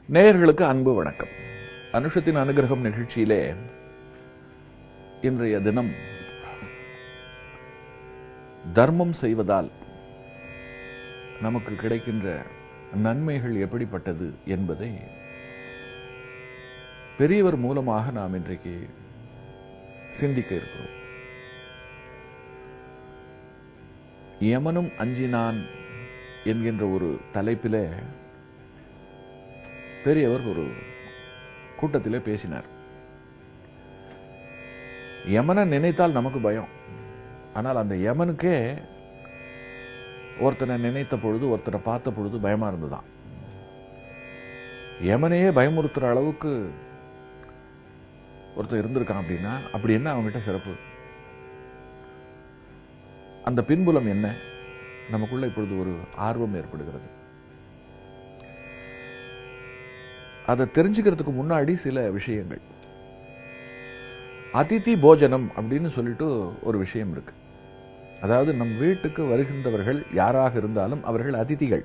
நேயர்களுக்கு அன்பு வணக்கம் அனுஷத்தின் அனுகிரகம் நிகழ்ச்சியிலே இன்றைய தினம் தர்மம் செய்வதால் நமக்கு கிடைக்கின்ற நன்மைகள் எப்படிப்பட்டது என்பதை பெரியவர் மூலமாக நாம் இன்றைக்கு சிந்திக்க இருக்கிறோம் யமனும் அஞ்சினான் என்கின்ற ஒரு தலைப்பிலே பெரியவர் ஒரு கூட்டத்திலே பேசினார் யமனை நினைத்தால் நமக்கு பயம் ஆனால் அந்த யமனுக்கே ஒருத்தனை நினைத்த பொழுது ஒருத்தரை பார்த்த பொழுது பயமா இருந்துதான் யமனையே பயமுறுத்துற அளவுக்கு ஒருத்தர் இருந்திருக்கான் அப்படின்னா அப்படி என்ன அவங்ககிட்ட சிறப்பு அந்த பின்புலம் என்ன நமக்குள்ள இப்பொழுது ஒரு ஆர்வம் ஏற்படுகிறது அதை தெரிஞ்சுக்கிறதுக்கு முன்னாடி சில விஷயங்கள் அதிதி போஜனம் அப்படின்னு சொல்லிட்டு ஒரு விஷயம் இருக்கு அதாவது நம் வீட்டுக்கு வருகின்றவர்கள் யாராக இருந்தாலும் அவர்கள் அதிதிகள்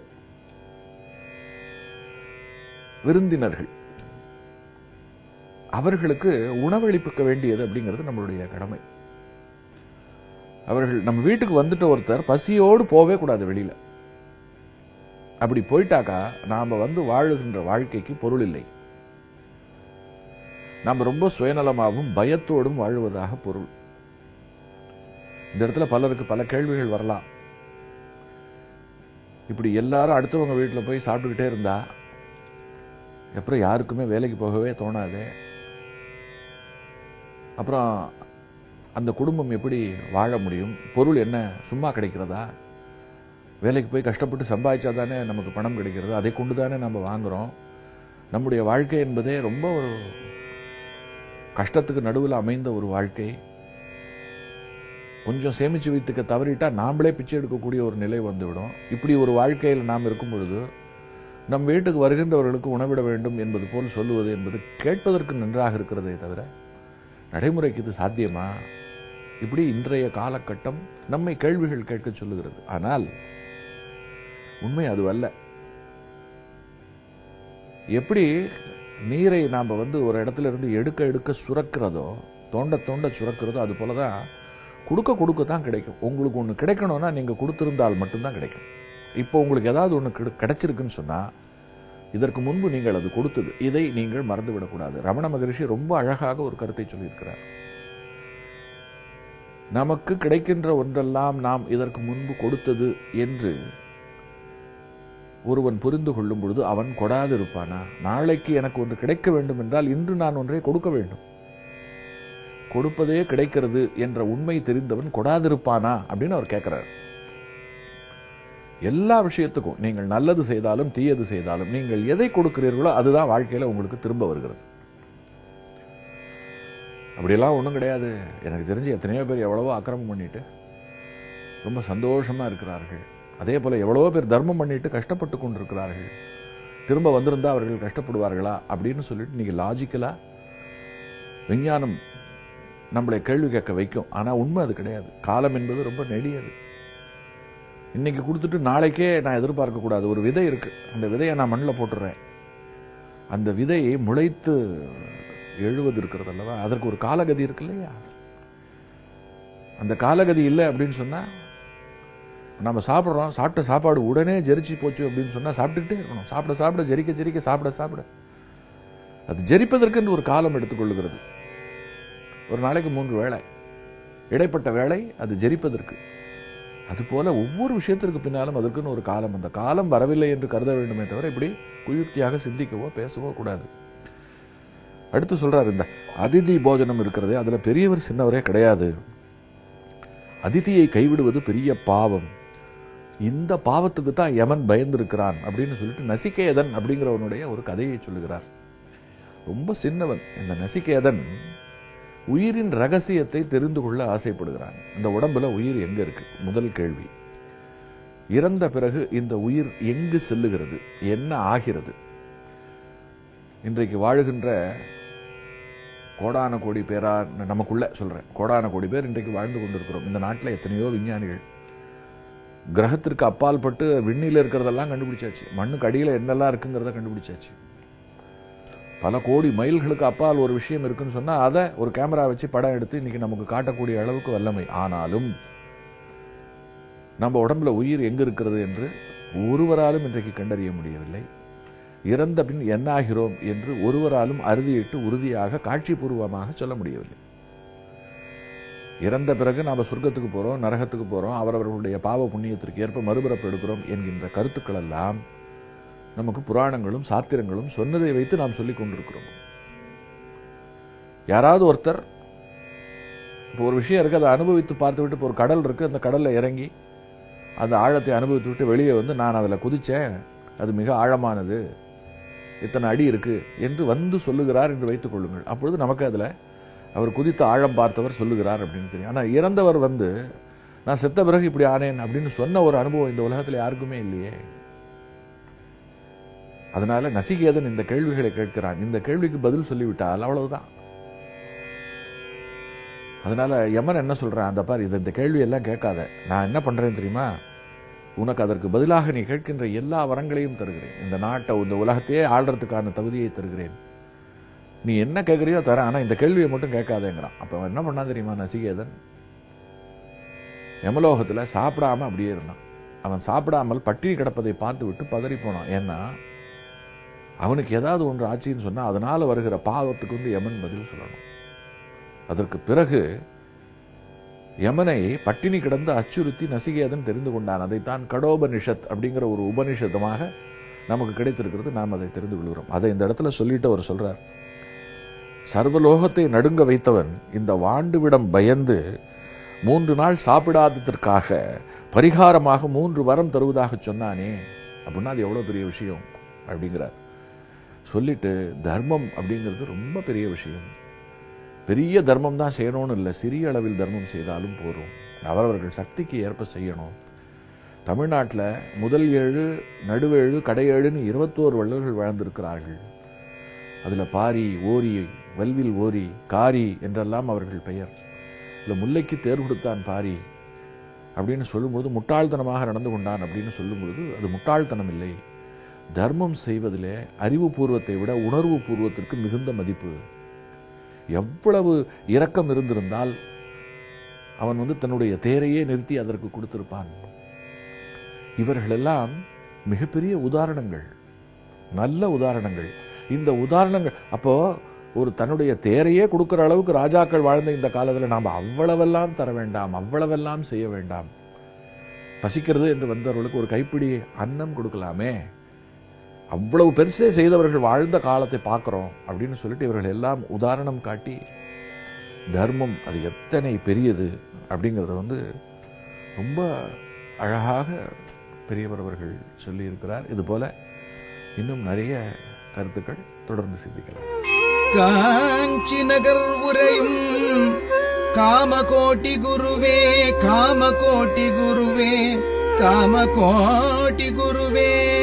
விருந்தினர்கள் அவர்களுக்கு உணவளிப்புக்க வேண்டியது அப்படிங்கிறது நம்மளுடைய கடமை அவர்கள் நம்ம வீட்டுக்கு வந்துட்ட ஒருத்தர் பசியோடு போவே கூடாது வெளியில அப்படி போயிட்டாக்கா நாம வந்து வாழுகின்ற வாழ்க்கைக்கு பொருள் இல்லை நாம் ரொம்ப சுயநலமாகவும் பயத்தோடும் வாழ்வதாக பொருள் இந்த இடத்துல பலருக்கு பல கேள்விகள் வரலாம் இப்படி எல்லாரும் அடுத்தவங்க வீட்டில் போய் சாப்பிட்டுக்கிட்டே இருந்தா அப்புறம் யாருக்குமே வேலைக்கு போகவே தோணாது அப்புறம் அந்த குடும்பம் எப்படி வாழ முடியும் பொருள் என்ன சும்மா கிடைக்கிறதா வேலைக்கு போய் கஷ்டப்பட்டு சம்பாதிச்சா தானே நமக்கு பணம் கிடைக்கிறது அதை கொண்டு தானே நம்ம வாங்குறோம் நம்முடைய வாழ்க்கை என்பதே ரொம்ப ஒரு கஷ்டத்துக்கு நடுவில் அமைந்த ஒரு வாழ்க்கை கொஞ்சம் சேமிச்சு வைத்துக்க தவறிட்டா நாமளே பிச்சை எடுக்கக்கூடிய ஒரு நிலை வந்துவிடும் இப்படி ஒரு வாழ்க்கையில் நாம் இருக்கும் பொழுது நம் வீட்டுக்கு வருகின்றவர்களுக்கு உணவிட வேண்டும் என்பது போல் சொல்லுவது என்பது கேட்பதற்கு நன்றாக இருக்கிறதே தவிர நடைமுறைக்கு இது சாத்தியமா இப்படி இன்றைய காலகட்டம் நம்மை கேள்விகள் கேட்க சொல்லுகிறது ஆனால் உண்மை அது அல்ல எப்படி நீரை நாம் வந்து ஒரு இடத்துல இருந்து எடுக்க எடுக்க சுரக்கிறதோ தோண்ட தோண்ட சுரக்கிறதோ அது போலதான் கொடுக்க கொடுக்க தான் கிடைக்கும் உங்களுக்கு ஒன்று கிடைக்கணும்னா நீங்கள் கொடுத்திருந்தால் மட்டும்தான் கிடைக்கும் இப்போ உங்களுக்கு ஏதாவது ஒன்று கிடைச்சிருக்குன்னு சொன்னா இதற்கு முன்பு நீங்கள் அது கொடுத்தது இதை நீங்கள் மறந்துவிடக்கூடாது ரமண மகரிஷி ரொம்ப அழகாக ஒரு கருத்தை சொல்லியிருக்கிறார் நமக்கு கிடைக்கின்ற ஒன்றெல்லாம் நாம் இதற்கு முன்பு கொடுத்தது என்று ஒருவன் புரிந்து கொள்ளும் பொழுது அவன் கொடாது இருப்பானா நாளைக்கு எனக்கு ஒன்று கிடைக்க வேண்டும் என்றால் இன்று நான் ஒன்றை கொடுக்க வேண்டும் கொடுப்பதே கிடைக்கிறது என்ற உண்மை தெரிந்தவன் கொடாதிருப்பானா அப்படின்னு அவர் கேட்கிறார் எல்லா விஷயத்துக்கும் நீங்கள் நல்லது செய்தாலும் தீயது செய்தாலும் நீங்கள் எதை கொடுக்கிறீர்களோ அதுதான் வாழ்க்கையில உங்களுக்கு திரும்ப வருகிறது அப்படியெல்லாம் ஒன்றும் கிடையாது எனக்கு தெரிஞ்சு எத்தனையோ பேர் எவ்வளவோ அக்கிரமம் பண்ணிட்டு ரொம்ப சந்தோஷமா இருக்கிறார்கள் அதே போல எவ்வளவோ பேர் தர்மம் பண்ணிட்டு கஷ்டப்பட்டு கொண்டிருக்கிறார்கள் திரும்ப வந்திருந்தா அவர்கள் கஷ்டப்படுவார்களா அப்படின்னு சொல்லிட்டு நீங்க லாஜிக்கலா விஞ்ஞானம் நம்மளை கேள்வி கேட்க வைக்கும் ஆனா உண்மை அது கிடையாது காலம் என்பது ரொம்ப நெடியது இன்னைக்கு கொடுத்துட்டு நாளைக்கே நான் எதிர்பார்க்க கூடாது ஒரு விதை இருக்கு அந்த விதையை நான் மண்ணில் போட்டுறேன் அந்த விதையை முளைத்து எழுவது இருக்கிறது அல்லவா அதற்கு ஒரு காலகதி இருக்கு இல்லையா அந்த காலகதி இல்லை அப்படின்னு சொன்னா நம்ம சாப்பிட்றோம் சாப்பிட்ட சாப்பாடு உடனே ஜெரிச்சு போச்சு அப்படின்னு சொன்னா சாப்பிட்டுக்கிட்டே இருக்கணும் சாப்பிட சாப்பிட ஜெரிக்க ஜெரிக்க சாப்பிட சாப்பிட அது ஜெரிப்பதற்கு ஒரு காலம் எடுத்துக்கொள்ளுகிறது ஒரு நாளைக்கு மூன்று வேளை இடைப்பட்ட வேலை அது ஜெரிப்பதற்கு அதுபோல ஒவ்வொரு விஷயத்திற்கு பின்னாலும் அதற்குன்னு ஒரு காலம் அந்த காலம் வரவில்லை என்று கருத வேண்டுமே தவிர இப்படி குயுக்தியாக சிந்திக்கவோ பேசவோ கூடாது அடுத்து சொல்றாரு இந்த அதிதி போஜனம் இருக்கிறதே அதுல பெரியவர் சின்னவரே கிடையாது அதிதியை கைவிடுவது பெரிய பாவம் இந்த பாவத்துக்கு தான் யமன் பயந்திருக்கிறான் அப்படின்னு சொல்லிட்டு நசிகேதன் அப்படிங்கிறவனுடைய ஒரு கதையை சொல்லுகிறார் ரொம்ப சின்னவன் இந்த நசிகேதன் உயிரின் ரகசியத்தை தெரிந்து கொள்ள ஆசைப்படுகிறான் இந்த உடம்புல உயிர் எங்க இருக்கு முதல் கேள்வி இறந்த பிறகு இந்த உயிர் எங்கு செல்லுகிறது என்ன ஆகிறது இன்றைக்கு வாழுகின்ற கோடான கோடி பேரா நமக்குள்ள சொல்றேன் கோடான கோடி பேர் இன்றைக்கு வாழ்ந்து கொண்டிருக்கிறோம் இந்த நாட்டில் எத்தனையோ விஞ்ஞானிகள் கிரகத்திற்கு அப்பால் பட்டு விண்ணில இருக்கிறதெல்லாம் கண்டுபிடிச்சாச்சு மண்ணுக்கு அடியில என்னெல்லாம் இருக்குங்கிறத கண்டுபிடிச்சாச்சு பல கோடி மைல்களுக்கு அப்பால் ஒரு விஷயம் இருக்குன்னு சொன்னா அதை ஒரு கேமரா வச்சு படம் எடுத்து இன்னைக்கு நமக்கு காட்டக்கூடிய அளவுக்கு வல்லமை ஆனாலும் நம்ம உடம்புல உயிர் எங்க இருக்கிறது என்று ஒருவராலும் இன்றைக்கு கண்டறிய முடியவில்லை இறந்த பின் என்னாகிறோம் என்று ஒருவராலும் அறுதியிட்டு உறுதியாக காட்சிபூர்வமாக சொல்ல முடியவில்லை இறந்த பிறகு நாம சொர்க்கத்துக்கு போறோம் நரகத்துக்கு போறோம் அவரவர்களுடைய பாவ புண்ணியத்திற்கு ஏற்ப மறுபிறப்பு எடுக்கிறோம் என்கின்ற கருத்துக்கள் எல்லாம் நமக்கு புராணங்களும் சாத்திரங்களும் சொன்னதை வைத்து நாம் சொல்லிக் கொண்டிருக்கிறோம் யாராவது ஒருத்தர் இப்போ ஒரு விஷயம் இருக்கு அதை அனுபவித்து பார்த்து விட்டு இப்போ ஒரு கடல் இருக்கு அந்த கடல்ல இறங்கி அந்த ஆழத்தை அனுபவித்து விட்டு வெளியே வந்து நான் அதுல குதிச்சேன் அது மிக ஆழமானது இத்தனை அடி இருக்கு என்று வந்து சொல்லுகிறார் என்று வைத்துக் கொள்ளுங்கள் அப்பொழுது நமக்கு அதுல அவர் குதித்த ஆழம் பார்த்தவர் சொல்லுகிறார் அப்படின்னு தெரியும் ஆனா இறந்தவர் வந்து நான் செத்த பிறகு இப்படி ஆனேன் அப்படின்னு சொன்ன ஒரு அனுபவம் இந்த உலகத்துல யாருக்குமே இல்லையே அதனால நசிகேதன் இந்த கேள்விகளை கேட்கிறான் இந்த கேள்விக்கு பதில் சொல்லிவிட்டால் அவ்வளவுதான் அதனால யமன் என்ன சொல்றான் அந்த பார் இது இந்த கேள்வி எல்லாம் கேட்காத நான் என்ன பண்றேன் தெரியுமா உனக்கு அதற்கு பதிலாக நீ கேட்கின்ற எல்லா வரங்களையும் தருகிறேன் இந்த நாட்டை இந்த உலகத்தையே ஆள்றதுக்கான தகுதியை தருகிறேன் நீ என்ன கேட்கறியோ தரேன் ஆனா இந்த கேள்வியை மட்டும் கேட்காதேங்கிறான் அப்ப அவன் என்ன பண்ணான் தெரியுமா நசிகேதன் யமலோகத்துல சாப்பிடாம அப்படியே இருந்தான் அவன் சாப்பிடாமல் பட்டினி கிடப்பதை பார்த்து விட்டு பதறி போனான் ஏன்னா அவனுக்கு ஏதாவது ஒன்று ஆச்சுன்னு சொன்னா அதனால வருகிற பாவத்துக்கு வந்து யமன் பதில் சொல்லணும் அதற்கு பிறகு யமனை பட்டினி கிடந்து அச்சுறுத்தி நசிகேதன் தெரிந்து கொண்டான் அதைத்தான் கடோபனிஷத் அப்படிங்கிற ஒரு உபனிஷதமாக நமக்கு கிடைத்திருக்கிறது நாம் அதை தெரிந்து கொள்கிறோம் அதை இந்த இடத்துல சொல்லிட்டு அவர் சொல்றார் சர்வலோகத்தை நடுங்க வைத்தவன் இந்த வாண்டுவிடம் பயந்து மூன்று நாள் சாப்பிடாததற்காக பரிகாரமாக மூன்று வரம் தருவதாக சொன்னானே அப்படின்னா அது எவ்வளவு பெரிய விஷயம் அப்படிங்கிறார் சொல்லிட்டு தர்மம் அப்படிங்கிறது ரொம்ப பெரிய விஷயம் பெரிய தர்மம் தான் செய்யணும்னு இல்லை சிறிய அளவில் தர்மம் செய்தாலும் போதும் அவரவர்கள் சக்திக்கு ஏற்ப செய்யணும் தமிழ்நாட்டில் முதல் ஏழு நடுவேழு கடையேழுன்னு இருபத்தோரு வள்ளல்கள் வாழ்ந்திருக்கிறார்கள் அதுல பாரி ஓரி வல்வில் ஓரி காரி என்றெல்லாம் அவர்கள் பெயர் இல்ல முல்லைக்கு தேர் கொடுத்தான் பாரி அப்படின்னு சொல்லும்பொழுது முட்டாள்தனமாக நடந்து கொண்டான் அப்படின்னு சொல்லும் பொழுது அது முட்டாள்தனம் இல்லை தர்மம் செய்வதிலே அறிவு பூர்வத்தை விட உணர்வு பூர்வத்திற்கு மிகுந்த மதிப்பு எவ்வளவு இரக்கம் இருந்திருந்தால் அவன் வந்து தன்னுடைய தேரையே நிறுத்தி அதற்கு கொடுத்திருப்பான் இவர்களெல்லாம் மிகப்பெரிய உதாரணங்கள் நல்ல உதாரணங்கள் இந்த உதாரணங்கள் அப்போ ஒரு தன்னுடைய தேரையே கொடுக்கிற அளவுக்கு ராஜாக்கள் வாழ்ந்த இந்த காலத்துல நாம் அவ்வளவெல்லாம் தர வேண்டாம் அவ்வளவெல்லாம் செய்ய வேண்டாம் பசிக்கிறது என்று வந்தவர்களுக்கு ஒரு கைப்பிடி அன்னம் கொடுக்கலாமே அவ்வளவு பெருசே செய்தவர்கள் வாழ்ந்த காலத்தை பார்க்கிறோம் அப்படின்னு சொல்லிட்டு இவர்கள் எல்லாம் உதாரணம் காட்டி தர்மம் அது எத்தனை பெரியது அப்படிங்கிறத வந்து ரொம்ப அழகாக பெரியவர் அவர்கள் சொல்லி இருக்கிறார் இது போல இன்னும் நிறைய கருத்துக்கள் தொடர்ந்து சிந்திக்கலாம் காஞ்சி நகர் உரையும் காமகோட்டி குருவே காமகோட்டி குருவே காமகோட்டி குருவே